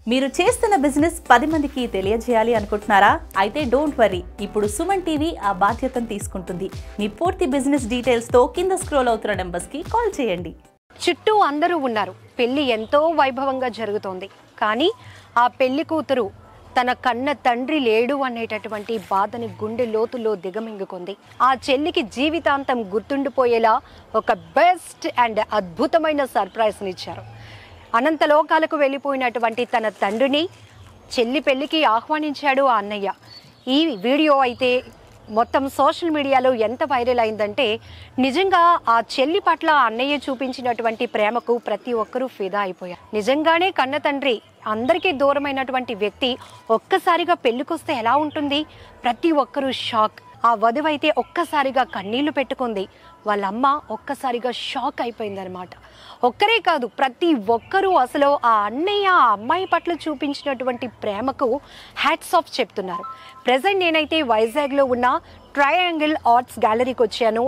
మీరు చేస్తున్న బిజినెస్ పది మందికి తెలియజేయాలి అనుకుంటున్నారా అయితే డోంట్ వరీ ఇప్పుడు సుమన్ టీవీ ఆ బాధ్యతను తీసుకుంటుంది మీ పూర్తి బిజినెస్ డీటెయిల్స్ తో కింద స్క్రోల్ అవుతున్న నెంబర్స్ కి కాల్ చేయండి చుట్టూ అందరూ ఉన్నారు పెళ్లి ఎంతో వైభవంగా జరుగుతోంది కానీ ఆ పెళ్లి కూతురు తన కన్న తండ్రి లేడు అనేటటువంటి బాధని గుండె లోతులో దిగమింగుకుంది ఆ చెల్లికి జీవితాంతం గుర్తుండిపోయేలా ఒక బెస్ట్ అండ్ అద్భుతమైన సర్ప్రైజ్ని ఇచ్చారు అనంత లోకాలకు వెళ్ళిపోయినటువంటి తన తండ్రిని చెల్లి పెళ్లికి ఆహ్వానించాడు ఆ అన్నయ్య ఈ వీడియో అయితే మొత్తం సోషల్ మీడియాలో ఎంత వైరల్ అయిందంటే నిజంగా ఆ చెల్లి పట్ల ఆ అన్నయ్య చూపించినటువంటి ప్రేమకు ప్రతి ఒక్కరూ ఫిదా అయిపోయారు నిజంగానే కన్న తండ్రి అందరికీ దూరమైనటువంటి వ్యక్తి ఒక్కసారిగా పెళ్లికొస్తే ఎలా ఉంటుంది ప్రతి ఒక్కరూ షాక్ ఆ వధువైతే ఒక్కసారిగా కన్నీళ్లు పెట్టుకుంది వాళ్ళ అమ్మ ఒక్కసారిగా షాక్ అయిపోయిందనమాట ఒక్కరే కాదు ప్రతి ఒక్కరూ అసలు ఆ అన్నయ్య ఆ అమ్మాయి పట్ల చూపించినటువంటి ప్రేమకు హ్యాట్స్ ఆఫ్ చెప్తున్నారు ప్రజెంట్ నేనైతే వైజాగ్లో ఉన్న ట్రయాంగిల్ ఆర్ట్స్ గ్యాలరీకి వచ్చాను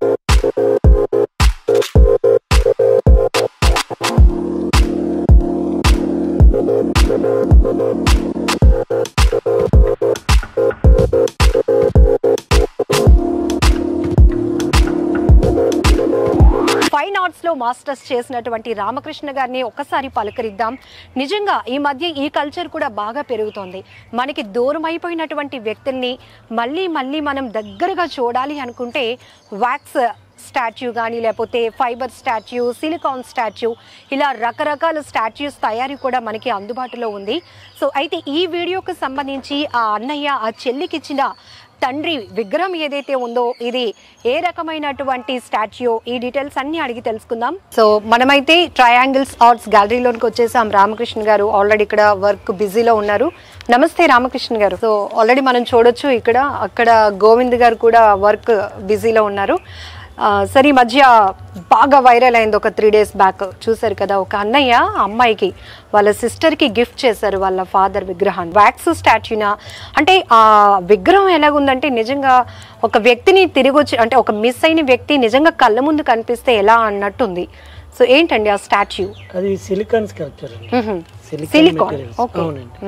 ఫైన్ ఆర్ట్స్ లో మాస్టర్స్ చేసినటువంటి రామకృష్ణ గారిని ఒక్కసారి పలకరిద్దాం నిజంగా ఈ మధ్య ఈ కల్చర్ కూడా బాగా పెరుగుతోంది మనకి దూరం అయిపోయినటువంటి వ్యక్తుల్ని మళ్ళీ మళ్ళీ మనం దగ్గరగా చూడాలి అనుకుంటే వ్యాక్స్ స్టాచ్యూ కానీ లేకపోతే ఫైబర్ స్టాచ్యూ సిలికాన్ స్టాచ్యూ ఇలా రకరకాల స్టాచ్యూస్ తయారీ కూడా మనకి అందుబాటులో ఉంది సో అయితే ఈ వీడియోకి సంబంధించి ఆ అన్నయ్య ఆ చెల్లికి ఇచ్చిన తండ్రి విగ్రహం ఏదైతే ఉందో ఇది ఏ రకమైనటువంటి స్టాచ్యూ ఈ డీటెయిల్స్ అన్ని అడిగి తెలుసుకుందాం సో మనమైతే ట్రయాంగిల్స్ ఆర్ట్స్ గ్యాలరీలోనికి వచ్చేసాం రామకృష్ణ గారు ఆల్రెడీ ఇక్కడ వర్క్ బిజీలో ఉన్నారు నమస్తే రామకృష్ణ గారు సో ఆల్రెడీ మనం చూడొచ్చు ఇక్కడ అక్కడ గోవింద్ గారు కూడా వర్క్ బిజీలో ఉన్నారు ఆ, సరే ఈ మధ్య బాగా వైరల్ అయింది ఒక త్రీ డేస్ బ్యాక్ చూసారు కదా ఒక అన్నయ్య అమ్మాయికి వాళ్ళ సిస్టర్కి గిఫ్ట్ చేశారు వాళ్ళ ఫాదర్ విగ్రహాన్ని వ్యాక్స్ స్టాచ్యూనా అంటే ఆ విగ్రహం ఎలాగుందంటే నిజంగా ఒక వ్యక్తిని తిరిగి వచ్చి అంటే ఒక మిస్ అయిన వ్యక్తి నిజంగా కళ్ళ ముందు కనిపిస్తే ఎలా అన్నట్టుంది సో ఏంటండి ఆ స్టాచ్యూ అది సిలికాన్ స్కల్ప్చర్ అండి సిలికాన్ సిలికాన్ మెటీరియల్స్ ఓకే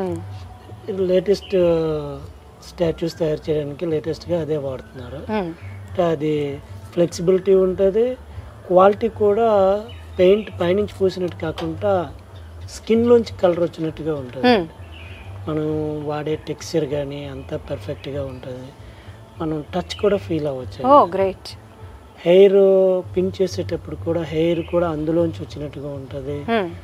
అవునండి లేటెస్ట్ స్టాచ్యూస్ తయారు చేయడానికి లేటెస్ట్గా అదే వాడుతున్నారు అంటే అది ఫ్లెక్సిబిలిటీ ఉంటుంది క్వాలిటీ కూడా పెయింట్ పైనుంచి పూసినట్టు కాకుండా స్కిన్లోంచి కలర్ వచ్చినట్టుగా ఉంటుంది మనం వాడే టెక్స్చర్ కానీ అంతా పర్ఫెక్ట్గా ఉంటుంది మనం టచ్ కూడా ఫీల్ అవ్వచ్చు ఓ గ్రేట్ హెయిర్ పిన్ చేసేటప్పుడు కూడా హెయిర్ కూడా అందులోంచి వచ్చినట్టుగా ఉంటుంది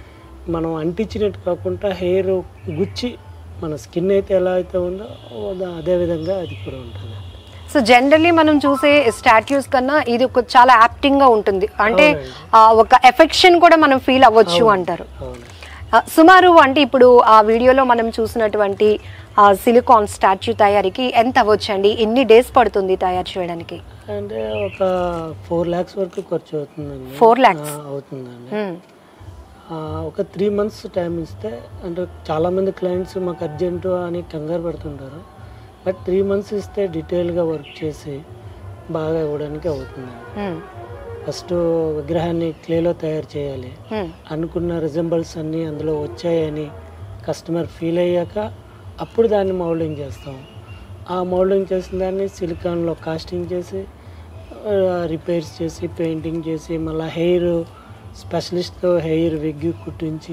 మనం అంటించినట్టు కాకుండా హెయిర్ గుచ్చి మన స్కిన్ అయితే ఎలా అయితే ఉందో అద- అదే విధంగా అది కూడా ఉంటుంది సో జనరల్లీ మనం చూసే స్టాట్యూస్ కన్నా ఇది ఒక చాలా యాప్టింగ్ గా ఉంటుంది అంటే ఆ, ఒక ఎఫెక్షన్ కూడా మనం ఫీల్ అవ్వచ్చు అంటారు అవును ఆ, సుమారు అంటే ఇప్పుడు ఆ వీడియోలో మనం చూసినటువంటి సిలికాన్ స్టాచ్యూ తయారీకి ఎంత అవ్వచ్చండి ఎన్ని డేస్ పడుతుంది తయారు చేయడానికి అంటే ఒక ఫోర్ ల్యాక్స్ వరకు ఖర్చు అవుతుందండి Four lakhs? ఆ, అవుతుందండి మ్మ్. ఆ, ఒక త్రీ మంత్స్ టైం ఇస్తే అంటే చాలామంది క్లయింట్స్ మాకు అర్జెంటు అని కంగారు పడుతుంటారు బట్ త్రీ మంత్స్ ఇస్తే డీటెయిల్గా వర్క్ చేసి బాగా ఇవ్వడానికి అవుతుంది మ్మ్. ఫస్ట్ విగ్రహాన్ని క్లేలో తయారు చేయాలి మ్మ్. అనుకున్న రిజంబల్స్ అన్నీ అందులో వచ్చాయని కస్టమర్ ఫీల్ అయ్యాక అప్పుడు దాన్ని మౌల్డింగ్ చేస్తాం ఆ మౌల్డింగ్ చేసిన దాన్ని సిలికాన్లో కాస్టింగ్ చేసి రిపేర్స్ చేసి పెయింటింగ్ చేసి మళ్ళీ హెయిర్ స్పెషలిస్ట్తో హెయిర్ విగ్ కుట్టించి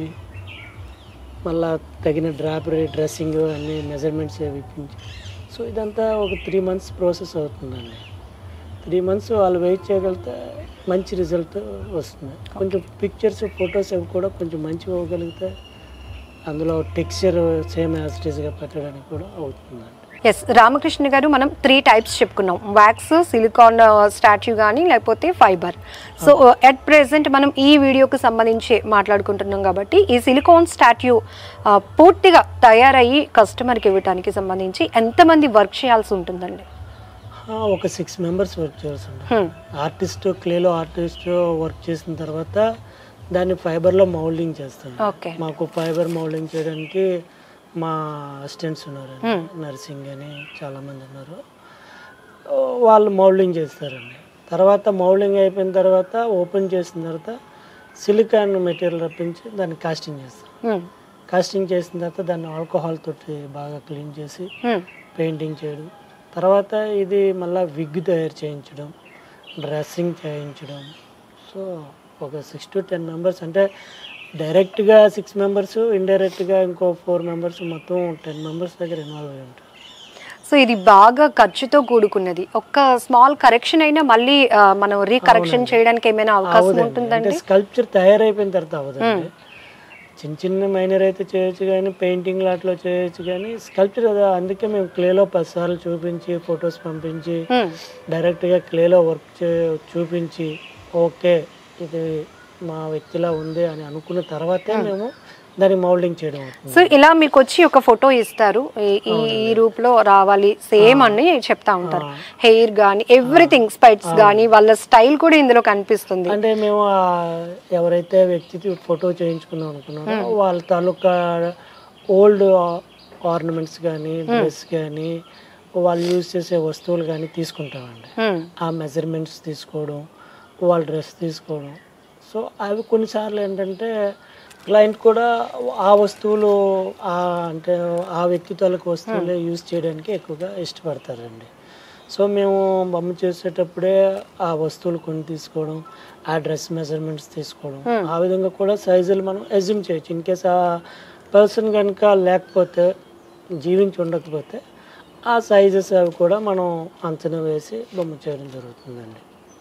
మళ్ళా తగిన డ్రాపరీ డ్రెస్సింగ్ అన్ని మెజర్మెంట్స్ అవి ఇప్పించి సో ఇదంతా ఒక త్రీ మంత్స్ ప్రాసెస్ అవుతుందండి త్రీ మంత్స్ వాళ్ళు వెయిట్ చేయగలిగితే మంచి రిజల్ట్ వస్తుంది కొంచెం పిక్చర్స్ ఫొటోస్ అవి కూడా కొంచెం మంచిగా అవ్వగలిగితే అందులో టెక్స్చర్ సేమ్ యాజిటీస్గా పెట్టడానికి కూడా అవుతుందండి ఎస్ రామకృష్ణ గారు మనం త్రీ టైప్స్ చెప్పుకున్నాం వ్యాక్స్ సిలికాన్ స్టాచ్యూ కానీ లేకపోతే ఫైబర్ సో ఎట్ ప్రెసెంట్ మనం ఈ వీడియోకి సంబంధించి మాట్లాడుకుంటున్నాం కాబట్టి ఈ సిలికాన్ స్టాచ్యూ పూర్తిగా తయారయ్యి కస్టమర్కి ఇవ్వడానికి సంబంధించి ఎంతమంది వర్క్ చేయాల్సి ఉంటుందండి ఆ, ఒక సిక్స్ మెంబర్స్ వర్క్ చేస్తుంది హ్మ్. ఆర్టిస్ట్ క్లేలో ఆర్టిస్ట్ వర్క్ చేసిన తర్వాత దాన్ని ఫైబర్లో మౌల్డింగ్ చేస్తాం ఓకే మాకు ఫైబర్ మౌల్డింగ్ చేయడానికి మా అసిస్టెంట్స్ ఉన్నారు నర్సింగ్ అని చాలామంది ఉన్నారు ఓ, వాళ్ళు మౌల్డింగ్ చేస్తారండి తర్వాత మౌల్డింగ్ అయిపోయిన తర్వాత ఓపెన్ చేసిన తర్వాత సిలికాన్ మెటీరియల్ రప్పించి దాన్ని కాస్టింగ్ చేస్తాం మ్మ్. కాస్టింగ్ చేసిన తర్వాత దాన్ని ఆల్కహాల్ తోటి బాగా క్లీన్ చేసి హ్మ్. పెయింటింగ్ చేయడం తర్వాత ఇది మళ్ళీ విగ్ తయారు చేయించడం డ్రెస్సింగ్ చేయించడం సో ఒక సిక్స్ టు టెన్ మెంబర్స్ అంటే డైరెక్ట్గా సిక్స్ మెంబర్స్ ఇండైరెక్ట్గా ఇంకో ఫోర్ మెంబర్స్ మొత్తం టెన్ మెంబర్స్ దగ్గర ఇన్వాల్వ్ అయి ఉంటారు సో ఇది బాగా ఖర్చుతో కూడుకున్నది ఒక్క స్మాల్ కరెక్షన్ అయినా మళ్ళీ ఆ, మనం రీకరెక్షన్ చేయడానికి ఏమైనా అవకాశం అవదండి. అంటే ఉంటుందండి స్కల్ప్చర్ తయారైపోయిన తర్వాత అవదండి చిన్న చిన్న మైనర్ అయితే చేయొచ్చు కానీ పెయింటింగ్ లాట్లో చేయొచ్చు కానీ స్కల్ప్చర్ అదే అందుకే మేము క్లేలో పదిసార్లు చూపించి ఫొటోస్ పంపించి హ్మ్. డైరెక్ట్గా క్లేలో వర్క్ చే చూపించి ఓకే ఇది మా వ్యక్తిలా ఉంది అని అనుకున్న తర్వాతే మేము దాన్ని మౌల్డింగ్ చేయడం అవుతుంది సో ఇలా మీకు వచ్చి ఒక ఫోటో ఇస్తారు ఈ- ఈ ఈ రూప్ లో రావాలి సేమ్ అని చెప్తా ఉంటారు హెయిర్ గానీ ఎవ్రీథింగ్ స్పైట్స్ గానీ వాళ్ళ స్టైల్ కూడా ఇందులో కనిపిస్తుంది అంటే మేము ఆ ఎవరైతే వ్యక్తి ఫోటో చేయించుకుందాం అనుకున్నారో వాళ్ళ తాలూకా ఓల్డ్ ఆర్నమెంట్స్ కానీ డ్రెస్ కానీ వాళ్ళు యూజ్ చేసే వస్తువులు కానీ తీసుకుంటామండి హ్మ్. ఆ మెజర్మెంట్స్ తీసుకోవడం వాళ్ళ డ్రెస్ తీసుకోవడం సో అవి కొన్నిసార్లు ఏంటంటే క్లయింట్ కూడా ఆ వస్తువులు ఆ అంటే ఆ వ్యక్తి తాలూకు వస్తువులే యూజ్ చేయడానికి ఎక్కువగా ఇష్టపడతారండి సో మేము బొమ్మ చేసేటప్పుడే ఆ వస్తువులు కొని తీసుకోవడం ఆ డ్రెస్ మెజర్మెంట్స్ తీసుకోవడం ఆ విధంగా కూడా సైజులు మనం అజ్యూమ్ చేయొచ్చు ఇన్ కేస్ ఆ పర్సన్ కనుక లేకపోతే జీవించి ఉండకపోతే ఆ సైజెస్ అవి కూడా మనం అంచనా వేసి బొమ్మ చేయడం జరుగుతుందండి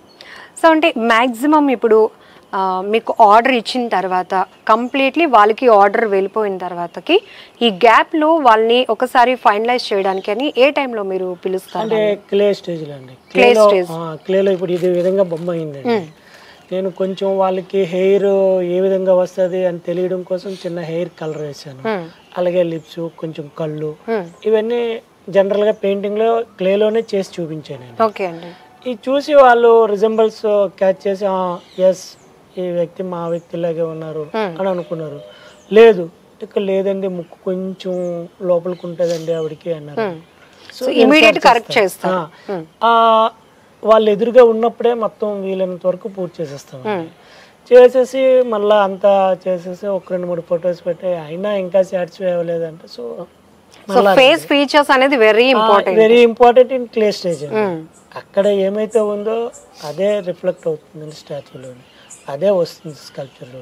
సో అంటే మ్యాక్సిమం ఇప్పుడు ఆ, మీకు ఆర్డర్ ఇచ్చిన తర్వాత కంప్లీట్లీ వాళ్ళకి ఆర్డర్ వెళ్ళిపోయిన తర్వాతకి ఈ గ్యాప్లో వాళ్ళని ఒకసారి ఫైనలైజ్ చేయడానికి అని ఏ టైంలో మీరు పిలుస్తారు అంటే క్లే స్టేజ్లో అండి Clay క్లేలో stage. క్లేలో ఇప్పుడు ఇది విధంగా బొమ్మ అయిందండి నేను కొంచెం వాళ్ళకి హెయిర్ ఏ విధంగా వస్తుంది అని తెలియడం కోసం చిన్న హెయిర్ కలర్ వేసాను Hmm. అలాగే లిప్స్ కొంచెం కళ్ళు Hmm. ఇవన్నీ జనరల్గా పెయింటింగ్లో క్లేలోనే చేసి చూపించాను ఓకే అండి ఇది చూసి వాళ్ళు రిజంబల్స్ క్యాచ్ చేసి ఎస్ ఈ వ్యక్తి మా వ్యక్తిలాగే ఉన్నారు అని అనుకున్నారు లేదు ఇక్కడ లేదండి ముక్కు కొంచెం లోపలికి ఉంటుందండి ఆవిడకి అన్నారు సో ఇమీడియట్ కరెక్ట్ చేస్తారు ఆ, ఆ, వాళ్ళు ఎదురుగా ఉన్నప్పుడే మొత్తం వీలైనంత వరకు పూర్తి చేసేస్తాం చేసేసి మళ్ళీ అంతా చేసేసి ఒక రెండు మూడు ఫొటోస్ పెట్టి అయినా ఇంకా సాటిస్ఫై అవ్వలేదంటే సో సో ఫేస్ ఫీచర్స్ అనేది very important very important in clay stage అక్కడ ఏమైతే ఉందో అదే రిఫ్లెక్ట్ అవుతుందండి స్టాచ్యూలో అదే వస్తుంది స్కల్ప్చర్లో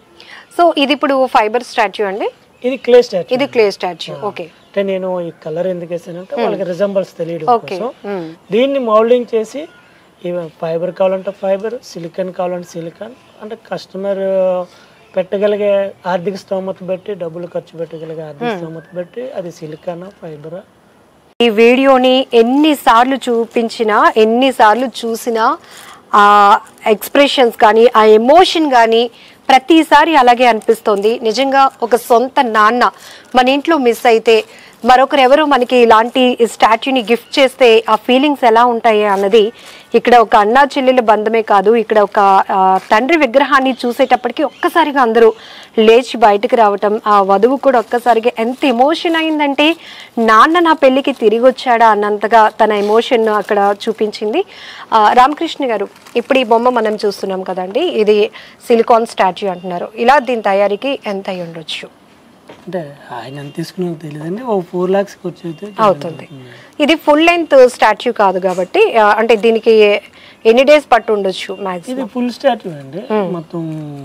సో ఇది ఇప్పుడు ఫైబర్ స్టాచ్యూ అండి ఇది క్లే స్టాచ్యూ ఇది క్లే స్టాచ్యూ ఓకే అంటే నేను ఈ కలర్ ఎందుకు వేసానంటే వాళ్ళకి రిజంబల్స్ తెలియడం ఓకే కోసం దీన్ని మౌల్డింగ్ చేసి ఇవి ఫైబర్ కావాలంటే ఫైబర్ సిలికాన్ కావాలంటే సిలికాన్ అంటే కస్టమర్ పెట్టగలిగే ఆర్థిక స్తోమత బట్టి డబ్బులు ఖర్చు పెట్టగలిగే ఆర్థిక స్తోమత బట్టి అది సిలికానా ఫైబరా ఈ వీడియోని ఎన్నిసార్లు చూపించినా ఎన్నిసార్లు చూసినా ఆ ఎక్స్ప్రెషన్స్ కానీ ఆ ఎమోషన్ కానీ ప్రతిసారి అలాగే అనిపిస్తుంది నిజంగా ఒక సొంత నాన్న మన ఇంట్లో మిస్ అయితే మరొకరు ఎవరో మనకి ఇలాంటి స్టాచ్యూని గిఫ్ట్ చేస్తే ఆ ఫీలింగ్స్ ఎలా ఉంటాయి అన్నది ఇక్కడ ఒక అన్నా చెల్లెల బంధమే కాదు ఇక్కడ ఒక ఆ, తండ్రి విగ్రహాన్ని చూసేటప్పటికి ఒక్కసారిగా అందరూ లేచి బయటకు రావటం ఆ వధువు కూడా ఒక్కసారిగా ఎంత ఎమోషన్ అయిందంటే నాన్న నా పెళ్ళికి తిరిగి వచ్చాడా అన్నంతగా తన ఎమోషన్ అక్కడ చూపించింది ఆ, రామకృష్ణ గారు ఇప్పుడు ఈ బొమ్మ మనం చూస్తున్నాం కదండి ఇది సిలికాన్ స్టాచ్యూ అంటున్నారు ఇలా దీని తయారీకి ఎంత అయి ఉండొచ్చు అంటే ఆయన ఎంత తీసుకున్నా తెలియదండి ఓ ఫోర్ ల్యాక్స్కి వచ్చి అయితే అవుతుంది ఇది ఫుల్ లెంత్ స్టాచ్యూ కాదు కాబట్టి ఆ, అంటే దీనికి ఎన్ని డేస్ పట్టు ఉండొచ్చు ఇది మ్యాక్సిమం ఫుల్ స్టాచ్యూ అండి మొత్తం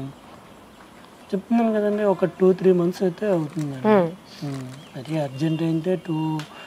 చెప్తున్నాను కదండి ఒక టూ త్రీ మంత్స్ అయితే అవుతుందండి ఉమ్, అది అర్జెంట్ అయితే టూ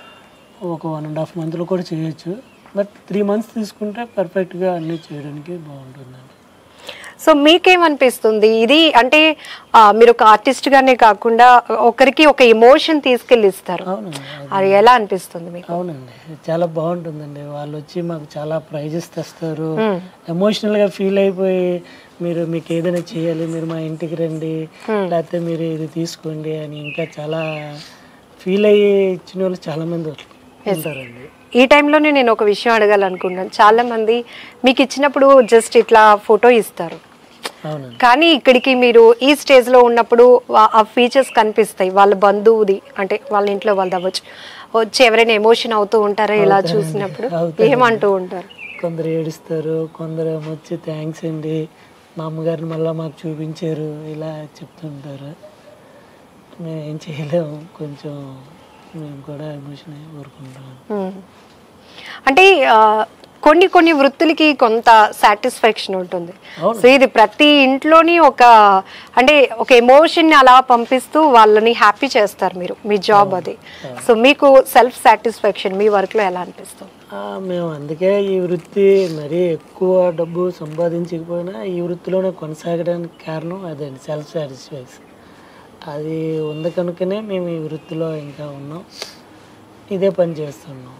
ఒక వన్ అండ్ హాఫ్ మంత్లో కూడా చేయొచ్చు బట్ త్రీ మంత్స్ తీసుకుంటే పర్ఫెక్ట్గా అన్నీ చేయడానికి బాగుంటుందండి సో మీకేమనిపిస్తుంది ఇది అంటే ఆ, మీరు ఒక ఆర్టిస్ట్ గానే కాకుండా ఒకరికి ఒక ఎమోషన్ తీసుకెళ్ళి ఇస్తారు అవునండి అది ఎలా అనిపిస్తుంది మీకు అవునండి చాలా బాగుంటుందండి వాళ్ళు వచ్చి మాకు చాలా ప్రైజెస్ తెస్తారు ఎమోషనల్ గా ఫీల్ అయిపోయి మీరు మీకు ఏదైనా చేయాలి మీరు మా ఇంటికి రండి లేకపోతే మీరు ఇది తీసుకోండి అని ఇంకా చాలా ఫీల్ అయ్యి ఇచ్చిన వాళ్ళు చాలా మంది ఉంటారండి ఈ టైంలోనే నేను ఒక విషయం అడగాలనుకుంటున్నాను చాలా మంది మీకు ఇచ్చినప్పుడు జస్ట్ ఇట్లా ఫోటో ఇస్తారు అవునండి కానీ ఇక్కడికి మీరు ఈ స్టేజ్ లో ఉన్నప్పుడు వా- ఆ ఫీచర్స్ కనిపిస్తాయి వాళ్ళ బంధువుది అంటే వాళ్ళ ఇంట్లో వాళ్ళు అవ్వచ్చు వచ్చి ఎవరైనా ఎమోషన్ అవుతూ ఉంటారా ఇలా చూసినప్పుడు అవుతారండి. ఏమంటూ ఉంటారు కొందరు ఏడుస్తారు కొందరు ఏమో వచ్చి థ్యాంక్స్ అండి మా అమ్మగారిని మళ్ళీ మాకు చూపించారు ఇలా చెప్తుంటారు మేము ఏం చేయలేము కొంచెం మేము కూడా ఎమోషన్ అయ్యి ఊరుకుంటాం మ్మ్. అంటే ఆ, కొన్ని కొన్ని వృత్తులకి కొంత సాటిస్ఫాక్షన్ ఉంటుంది అవును. సో ఇది ప్రతి ఇంట్లోని ఒక అంటే ఒక ఎమోషన్ అలా పంపిస్తూ వాళ్ళని హ్యాపీ చేస్తారు మీరు మీ జాబ్ అది సో మీకు సెల్ఫ్ సాటిస్ఫాక్షన్ మీ వర్క్ లో ఎలా అనిపిస్తుంది ఆ, మేము అందుకే ఈ వృత్తి మరీ ఎక్కువ డబ్బు సంపాదించకపోయినా ఈ వృత్తిలోనే కొనసాగడానికి కారణం అదండి సెల్ఫ్ సాటిస్ఫాక్షన్ అది ఉంది కనుకనే మేము ఈ వృత్తిలో ఇంకా ఉన్నాం ఇదే పని చేస్తున్నాం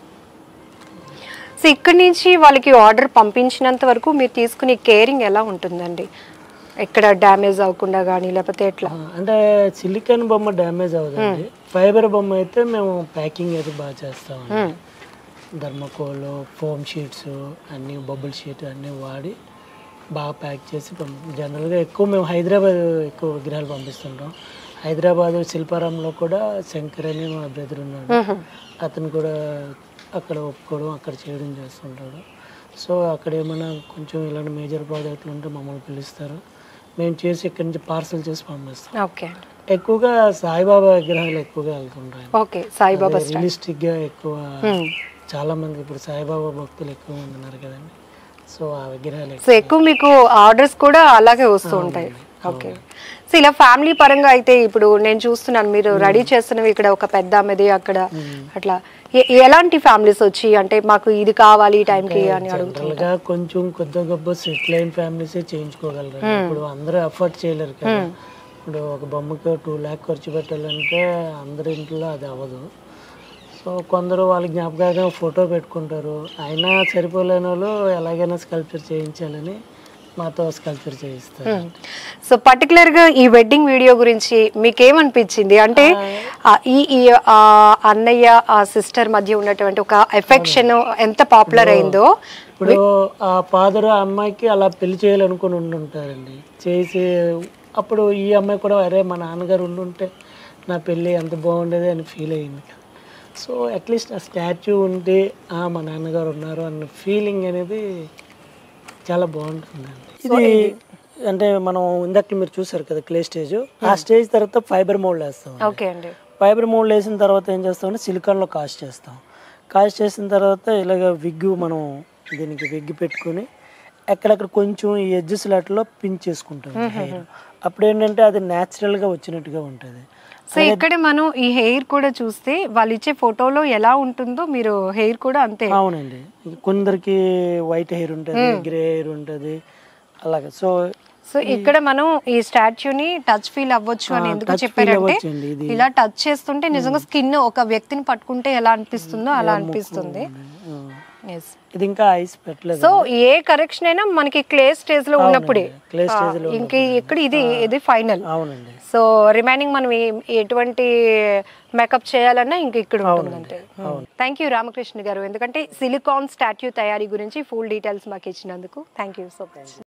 సో ఇక్కడి నుంచి వాళ్ళకి ఆర్డర్ పంపించినంత వరకు మీరు తీసుకునే కేరింగ్ ఎలా ఉంటుందండి ఎక్కడ డ్యామేజ్ అవ్వకుండా కానీ లేకపోతే ఎట్లా ఆ, అంటే సిలికాన్ బొమ్మ డ్యామేజ్ అవ్వదండి ఫైబర్ బొమ్మ అయితే మేము ప్యాకింగ్ అయితే బాగా చేస్తామండి మ్మ్. ధర్మకోల్ ఫోమ్ షీట్స్ అన్నీ బబుల్ షీట్ అన్నీ వాడి బాగా ప్యాక్ చేసి పంపి జనరల్గా ఎక్కువ మేము హైదరాబాద్ ఎక్కువ విగ్రహాలు పంపిస్తుంటాం హైదరాబాద్ శిల్పారాంలో కూడా శంకర్ అని మా బ్రదర్ ఉన్నాడు మ్మ్. అతను కూడా అక్కడ ఒప్పుకోవడం అక్కడ చేయడం చేస్తుంటాడు సో అక్కడ ఏమైనా కొంచెం ఇలాంటి మేజర్ ప్రాజెక్టులు ఉంటే మమ్మల్ని పిలుస్తారు మేము చేసి ఇక్కడి నుంచి పార్సల్ చేసి పంపిస్తాం ఓకే అండి ఎక్కువగా సాయిబాబా విగ్రహాలు ఎక్కువగా వెళ్తుంటాయి ఓకే సాయిబాబా రియలిస్టిక్ గా ఎక్కువ మ్మ్. చాలా మంది ఇప్పుడు సాయిబాబా భక్తులు ఎక్కువ మంది ఉన్నారు కదండి సో ఆ విగ్రహాలు సో ఎక్కువ మీకు ఆర్డర్స్ కూడా అలాగే వస్తూ ఉంటాయి ఓకే సో ఇలా ఫ్యామిలీ పరంగా అయితే ఇప్పుడు నేను చూస్తున్నాను మీరు రెడీ చేస్తున్నవి ఇక్కడ ఒక పెద్ద ఆమెది అక్కడ అట్లా ఎ- ఎలాంటి ఫ్యామిలీస్ వచ్చి అంటే మాకు ఇది కావాలి ఈ టైంకి అని అడుగుతారు జనరల్ గా కొంచెం కొద్ది గొప్ప సెటిల్ అయిన ఫ్యామిలీసే చేయించుకోగలరు ఇప్పుడు అందరూ అఫోర్డ్ చేయలేరు కదా ఇప్పుడు ఒక బొమ్మకి టూ ల్యాక్ ఖర్చు పెట్టాలంటే అందరి ఇంట్లో అది అవ్వదు సో కొందరు వాళ్ళ జ్ఞాపకంగా ఫోటో పెట్టుకుంటారు అయినా సరిపోలేని వాళ్ళు ఎలాగైనా స్కల్ప్చర్ చేయించాలని మాతో స్కల్ప్చర్ చేయిస్తారు సో పర్టికులర్ గా ఈ వెడ్డింగ్ వీడియో గురించి మీకు ఏమనిపించింది అంటే ఆ, ఈ ఈ ఆ అన్నయ్య ఆ సిస్టర్ మధ్య ఉన్నటువంటి ఒక ఎఫెక్షన్ ఎంత పాపులర్ అయిందో ఇప్పుడు ఆ ఫాదర్ ఆ అమ్మాయికి అలా పెళ్లి చేయాలనుకుని ఉండుంటారండి చేసి అప్పుడు ఈ అమ్మాయి కూడా అరే మా నాన్నగారు ఉండుంటే నా పెళ్ళి ఎంత బాగుండేది అని ఫీల్ అయింది సో అట్లీస్ట్ ఆ స్టాచ్యూ ఉంటే ఆ మా నాన్నగారు ఉన్నారు అన్న ఫీలింగ్ అనేది చాలా బాగుంటుందండి ఇది అంటే మనం ఇందాక మీరు చూసారు కదా క్లే స్టేజ్ ఆ స్టేజ్ తర్వాత ఫైబర్ మోల్డ్ వేస్తాం ఓకే అండి ఫైబర్ మోల్డ్ వేసిన తర్వాత ఏం చేస్తామంటే సిలికాన్లో కాస్ట్ చేస్తాం కాస్ట్ చేసిన తర్వాత ఇలాగ విగ్ మనం దీనికి విగ్ పెట్టుకొని ఎక్కడెక్కడ కొంచెం ఈ ఎడ్జెస్ లాట్లో పిన్ చేసుకుంటాం హెయిర్ అప్పుడు ఏంటంటే అది న్యాచురల్గా వచ్చినట్టుగా ఉంటుంది సో ఇక్కడ మనం ఈ హెయిర్ కూడా చూస్తే వాళ్ళు ఇచ్చే ఫోటోలో ఎలా ఉంటుందో మీరు హెయిర్ కూడా అంతే అవునండి కొందరికి వైట్ హెయిర్ ఉంటుంది గ్రే హెయిర్ ఉంటుంది అలాగే సో సో ఇక్కడ మనం ఈ స్టాచ్యూని టచ్ ఫీల్ అవ్వచ్చు అని ఎందుకు touch feel చెప్పారంటే అవ్వచ్చండి ఇది. ఇలా టచ్ చేస్తుంటే నిజంగా స్కిన్ ఒక వ్యక్తిని పట్టుకుంటే ఎలా అనిపిస్తుందో అలా అనిపిస్తుంది ఆ, Yes. ఇది ఇంకా ఐస్ పెట్టలేదు సో ఏ కరెక్షన్ అయినా మనకి క్లే స్టేజ్ లో ఉన్నప్పుడే క్లే స్టేజ్ లో ఇంక ఇక్కడ ఇది ఇది ఫైనల్ అవునండి సో రిమైనింగ్ మనం ఏ- ఎటువంటి మేకప్ చేయాలన్నా ఇంక ఇక్కడ ఉంటుంది అంతే థ్యాంక్ యూ రామకృష్ణ గారు ఎందుకంటే సిలికాన్ స్టాట్యూ తయారీ గురించి ఫుల్ డీటెయిల్స్ మాకు ఇచ్చినందుకు థ్యాంక్ యూ సో మచ్